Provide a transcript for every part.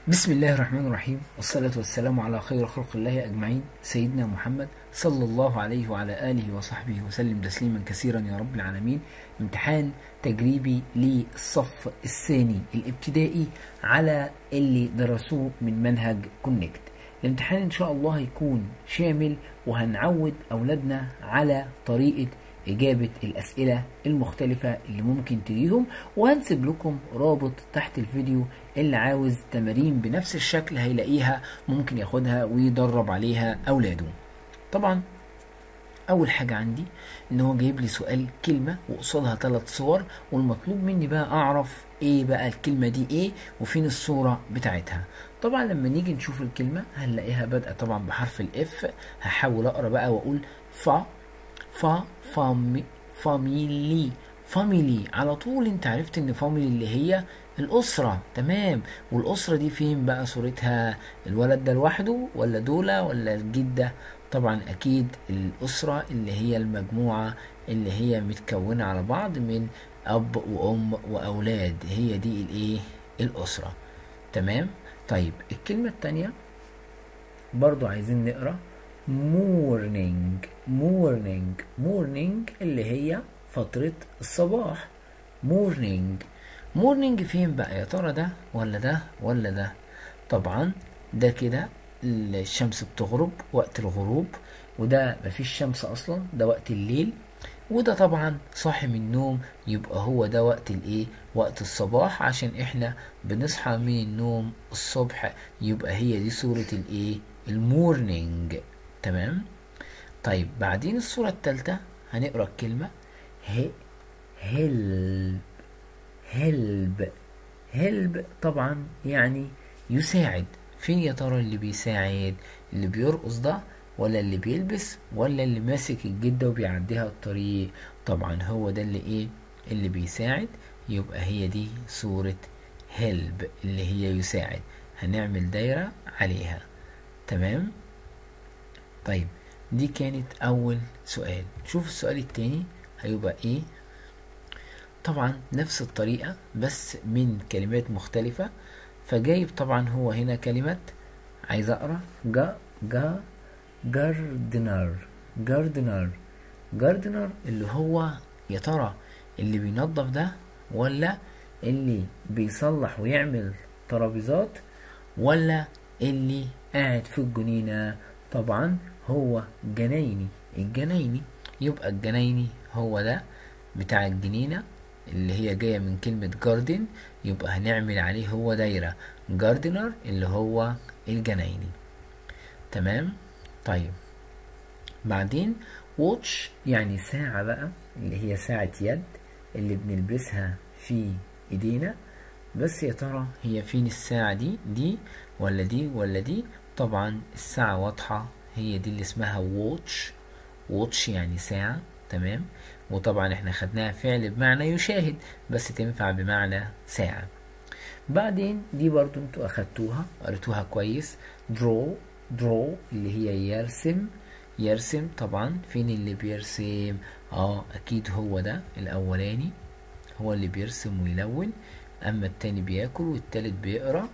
بسم الله الرحمن الرحيم والصلاة والسلام على خير خلق الله أجمعين سيدنا محمد صلى الله عليه وعلى آله وصحبه وسلم تسليما كثيرا يا رب العالمين امتحان تجريبي للصف الثاني الابتدائي على اللي درسوه من منهج كونكت الامتحان ان شاء الله هيكون شامل وهنعود اولادنا على طريقة إجابة الأسئلة المختلفة اللي ممكن تجيهم وهنسيب لكم رابط تحت الفيديو اللي عاوز تمارين بنفس الشكل هيلاقيها ممكن ياخدها ويدرب عليها أولاده طبعا أول حاجة عندي إن هو جايب لي سؤال كلمة وقصادها ثلاث صور والمطلوب مني بقى أعرف إيه بقى الكلمة دي إيه وفين الصورة بتاعتها طبعا لما نيجي نشوف الكلمة هنلاقيها بادئة طبعا بحرف الإف هحاول أقرأ بقى وأقول فا فا فامي فاميلي فاميلي على طول انت عرفت ان فاميلي اللي هي الأسرة تمام والأسرة دي فين بقى صورتها الولد ده لوحده ولا دولة ولا الجدة طبعا أكيد الأسرة اللي هي المجموعة اللي هي متكونة على بعض من أب وأم وأولاد هي دي الإيه الأسرة تمام طيب الكلمة التانية برضو عايزين نقرأ morning morning morning اللي هي فترة الصباح morning morning فين بقى يا ترى ده ولا ده ولا ده طبعا ده كده الشمس بتغرب وقت الغروب وده مفيش شمس اصلا ده وقت الليل وده طبعا صاحي من النوم يبقى هو ده وقت الايه وقت الصباح عشان احنا بنصحى من النوم الصبح يبقى هي دي صورة الايه المورنينج تمام طيب بعدين الصورة التالتة هنقرا الكلمة هي هيلب هيلب هيلب طبعا يعني يساعد فين يا ترى اللي بيساعد اللي بيرقص ده ولا اللي بيلبس ولا اللي ماسك الجدة وبيعديها الطريق طبعا هو ده اللي ايه اللي بيساعد يبقى هي دي صورة هيلب اللي هي يساعد هنعمل دايرة عليها تمام طيب دي كانت اول سؤال شوف السؤال التاني هيبقى ايه طبعا نفس الطريقة بس من كلمات مختلفة فجايب طبعا هو هنا كلمة عايز اقرا جا جا جاردنر جاردنر جاردنر اللي هو يا ترى اللي بينظف ده ولا اللي بيصلح ويعمل ترابيزات ولا اللي قاعد في الجنينة طبعا هو جنايني الجنايني يبقى الجنايني هو ده بتاع الجنينة اللي هي جاية من كلمة جاردن يبقى هنعمل عليه هو دايرة جاردنر اللي هو الجنايني تمام طيب بعدين واتش يعني ساعة بقى اللي هي ساعة يد اللي بنلبسها في ايدينا بس يا ترى هي فين الساعة دي دي ولا دي ولا دي طبعا الساعة واضحة هي دي اللي اسمها واتش واتش يعني ساعة تمام وطبعا احنا خدناها فعل بمعنى يشاهد بس تنفع بمعنى ساعة بعدين دي برضو انتوا اخدتوها قريتوها كويس draw draw اللي هي يرسم يرسم طبعا فين اللي بيرسم اه اكيد هو ده الاولاني هو اللي بيرسم ويلون اما التاني بياكل والتالت بيقرا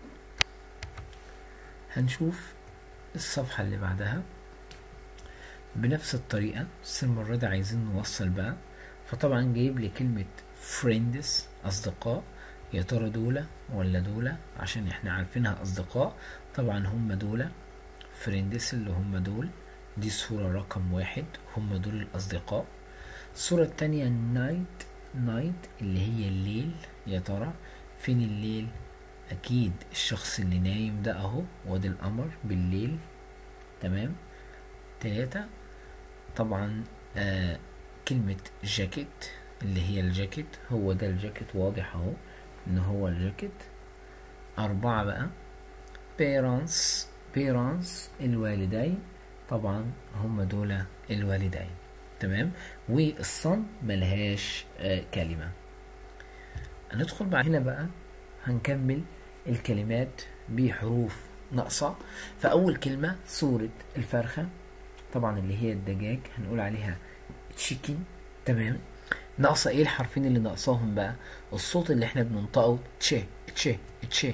هنشوف الصفحة اللي بعدها بنفس الطريقة بس المرة دي عايزين نوصل بقى فطبعا جايب لي كلمة friends أصدقاء يا ترى دولة ولا دولة عشان احنا عارفينها أصدقاء طبعا هم دولة friends اللي هم دول دي الصورة رقم واحد هم دول الأصدقاء الصورة التانية night night اللي هي الليل يا ترى فين الليل أكيد الشخص اللي نايم ده أهو وادي القمر بالليل تمام تلاتة طبعا آه كلمة جاكيت اللي هي الجاكيت هو ده الجاكيت واضح اهو ان هو الجاكيت أربعة بقى parents parents الوالدين طبعا هم دول الوالدين تمام والصن ملهاش آه كلمة هندخل بعد هنا بقى هنكمل الكلمات بحروف ناقصة فأول كلمة صورة الفرخة طبعا اللي هي الدجاج هنقول عليها تشيكن تمام ناقصة ايه الحرفين اللي ناقصاهم بقى الصوت اللي احنا بننطقه تشي تشي تشي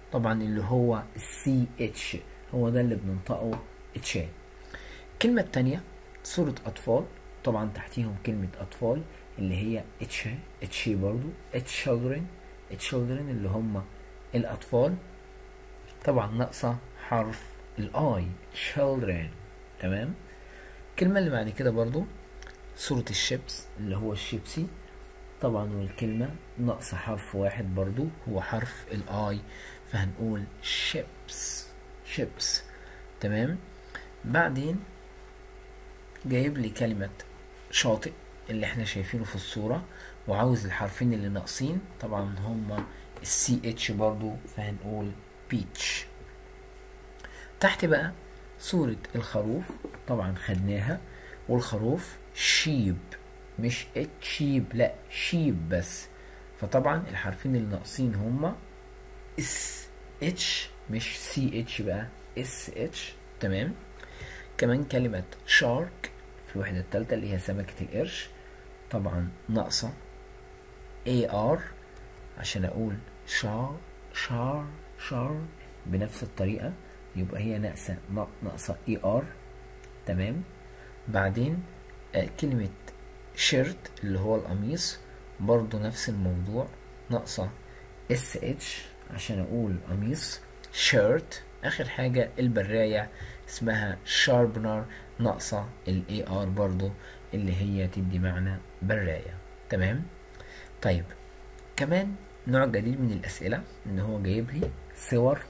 طبعا اللي هو السي اتش هو ده اللي بننطقه اتشات الكلمة التانية صورة أطفال طبعا تحتيهم كلمة أطفال اللي هي اتش اتش برضو children children اللي هم الأطفال طبعا ناقصة حرف الاي children تمام الكلمة اللي بعد كده برضو صورة الشيبس اللي هو الشيبسي طبعا والكلمة ناقصة حرف واحد برضو هو حرف الاي فهنقول شيبس شيبس تمام بعدين جايب لي كلمة شاطئ اللي احنا شايفينه في الصورة وعاوز الحرفين اللي ناقصين طبعا هما السي اتش برضو فهنقول بيتش تحت بقى صورة الخروف طبعا خدناها والخروف شيب مش اتشيب لا شيب بس فطبعا الحرفين اللي ناقصين هما اس اتش مش سي اتش بقى اس اتش تمام كمان كلمة شارك في الوحدة التالتة اللي هي سمكة القرش طبعا ناقصة اي ار عشان اقول شار شار شار بنفس الطريقة يبقى هي ناقصة ناقصة اي ار تمام بعدين آه كلمة شيرت اللي هو القميص برضو نفس الموضوع ناقصة اس اتش عشان اقول قميص شيرت اخر حاجة البراية اسمها شاربنر ناقصة الاي ار برضو اللي هي تدي معنى براية تمام طيب كمان نوع جديد من الاسئلة ان هو جايب لي صور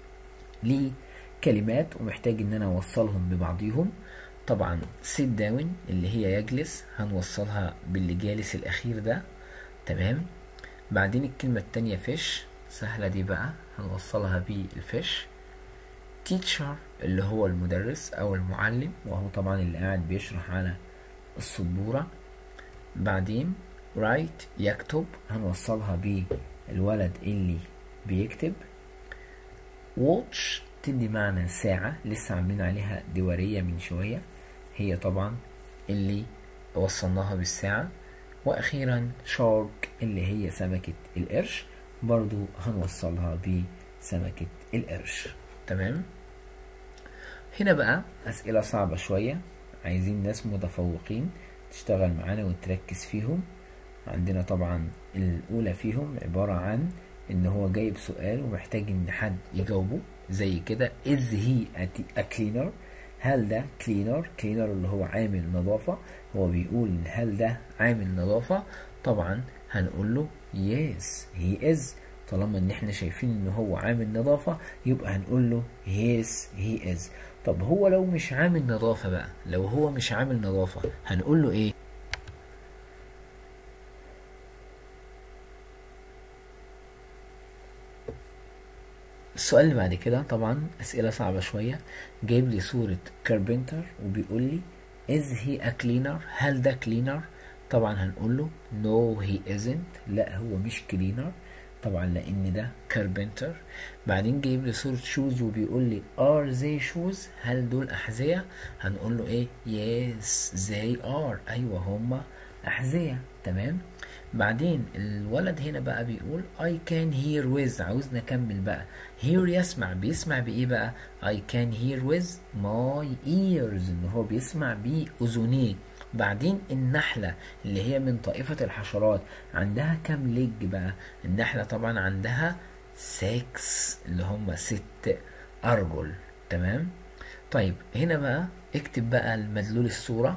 لكلمات ومحتاج ان انا اوصلهم ببعضيهم طبعا سيت داون اللي هي يجلس هنوصلها باللي جالس الاخير ده تمام بعدين الكلمة التانية فيش سهلة دي بقى هنوصلها بالفيش تيتشر اللي هو المدرس او المعلم وهو طبعا اللي قاعد بيشرح على السبورة بعدين رايت يكتب هنوصلها بالولد اللي بيكتب واتش تدي معنى ساعة لسه عاملين عليها دورية من شوية هي طبعا اللي وصلناها بالساعة واخيرا شارك اللي هي سمكة القرش برضو هنوصلها بسمكة القرش تمام هنا بقى اسئلة صعبة شوية عايزين ناس متفوقين تشتغل معانا وتركز فيهم عندنا طبعا الاولى فيهم عبارة عن ان هو جايب سؤال ومحتاج ان حد يجاوبه زي كده is he a cleaner هل ده كلينر كلينر اللي هو عامل نظافة هو بيقول هل ده عامل نظافة طبعا هنقول له yes he is طالما ان احنا شايفين ان هو عامل نظافة يبقى هنقول له yes he is طب هو لو مش عامل نظافة بقى لو هو مش عامل نظافة هنقول له ايه السؤال اللي بعد كده طبعا اسئله صعبه شويه جايب لي صوره كاربنتر وبيقول لي is he a cleaner هل ده كلينر طبعا هنقول له no he isn't لا هو مش كلينر طبعا لان ده كاربنتر بعدين جايب لي صوره شوز وبيقول لي are they shoes هل دول احذيه هنقول له ايه yes they are ايوه هما احذيه تمام بعدين الولد هنا بقى بيقول I can hear with عاوزنا نكمل بقى hear يسمع بيسمع بإيه بقى I can hear with my ears إن هو بيسمع بأذنيه بعدين النحلة اللي هي من طائفة الحشرات عندها كام لج بقى النحلة طبعا عندها 6 اللي هم ست أرجل تمام طيب هنا بقى اكتب بقى المدلول الصورة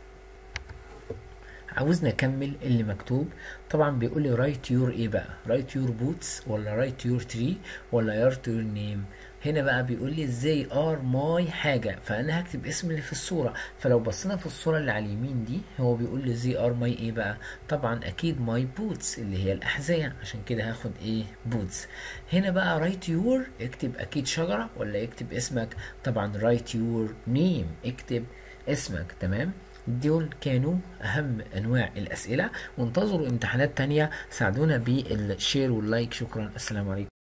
عاوزنا اكمل اللي مكتوب طبعا بيقول لي رايت يور ايه بقى رايت يور بوتس ولا رايت يور تري ولا يارت يور نيم هنا بقى بيقول لي ازاي ار ماي حاجه فانا هكتب اسم اللي في الصوره فلو بصينا في الصوره اللي على اليمين دي هو بيقول لي زي ار ماي ايه بقى طبعا اكيد ماي بوتس اللي هي الاحذيه عشان كده هاخد ايه بوتس هنا بقى رايت يور اكتب اكيد شجره ولا اكتب اسمك طبعا رايت يور نيم اكتب اسمك تمام دول كانوا أهم أنواع الأسئلة وانتظروا امتحانات تانية ساعدونا بالشير واللايك شكرا السلام عليكم